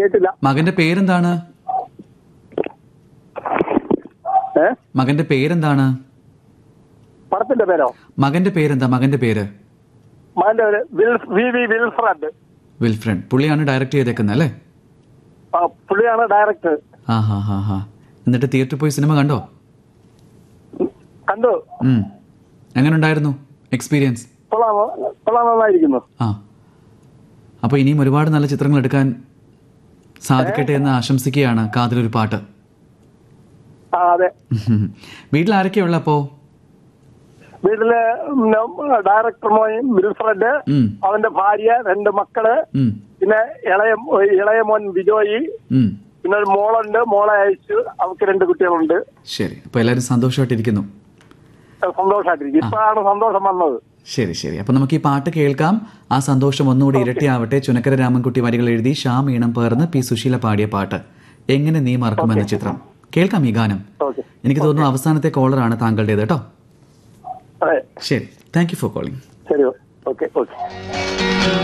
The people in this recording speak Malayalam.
കേട്ടില്ല മകന്റെ പേരെന്താണ് ഏ മകന്റെ പേരെന്താണ് പടത്തിന്റെ പേരോ മകന്റെ പേരെന്താ മകന്റെ പേര് മകന്റെ പേര് വിൽ- വി വി വിൽഫ്രഡ് വിൽഫ്രണ്ട് പുള്ളിയാണ് ഡയറക്റ്റ് ചെയ്തേക്കുന്നത് അല്ലേ ആ, പുള്ളിയാണ് ഡയറക്ടർ ആ ഹാ ഹാ ഹാ എന്നിട്ട് തിയേറ്ററിൽ പോയി സിനിമ കണ്ടോ കണ്ടു ഉം. എങ്ങനെ ഉണ്ടായിരുന്നു എക്സ്പീരിയൻസ് കൊള്ളാം കൊള്ളാം നന്നായിരിക്കുന്നു ആ അപ്പോൾ ഇനിയും ഒരുപാട് നല്ല ചിത്രങ്ങൾ എടുക്കാൻ സാധിക്കട്ടെ എന്ന് ആശംസിക്കുകയാണ് കാതിലൊരു പാട്ട് ആ അതെ വീട്ടിൽ ആരൊക്കെയുള്ള അപ്പോ വീട്ടില് ഡയറക്ടർ മോൻ വിൽഫ്രഡ് ഉം, അവന്റെ ഭാര്യ രണ്ട് മക്കള് ഉം, പിന്നെ ഇളയ ഇളയ മോൻ ബിജോയി ഉം. പിന്നെ ഒരു മോളുണ്ട് മോളെ അയച്ചു അവർക്ക് രണ്ട് കുട്ടികളുണ്ട് ശരി അപ്പോൾ എല്ലാവരും സന്തോഷമായിട്ടിരിക്കുന്നു സന്തോഷമായിട്ടിരിക്കും ഇപ്പോഴാണ് സന്തോഷം വന്നത് ശരി ശരി അപ്പോൾ നമുക്ക് ഈ പാട്ട് കേൾക്കാം ആ സന്തോഷം ഒന്നുകൂടി ഇരട്ടിയാവട്ടെ ചുനക്കര രാമൻകുട്ടി വരികൾ എഴുതി ഷ്യാം ഈണം പേർന്ന് പി സുശീല പാടിയ പാട്ട് എങ്ങനെ നീ മറക്കും എന്ന ചിത്രം കേൾക്കാം ഈ ഗാനം ഓക്കെ എനിക്ക് തോന്നുന്നു അവസാനത്തെ കോളറാണ് താങ്കളുടേത് കേട്ടോ അതെ ശരി താങ്ക് യു ഫോർ കോളിംഗ് ശരി ഓക്കെ ഓക്കെ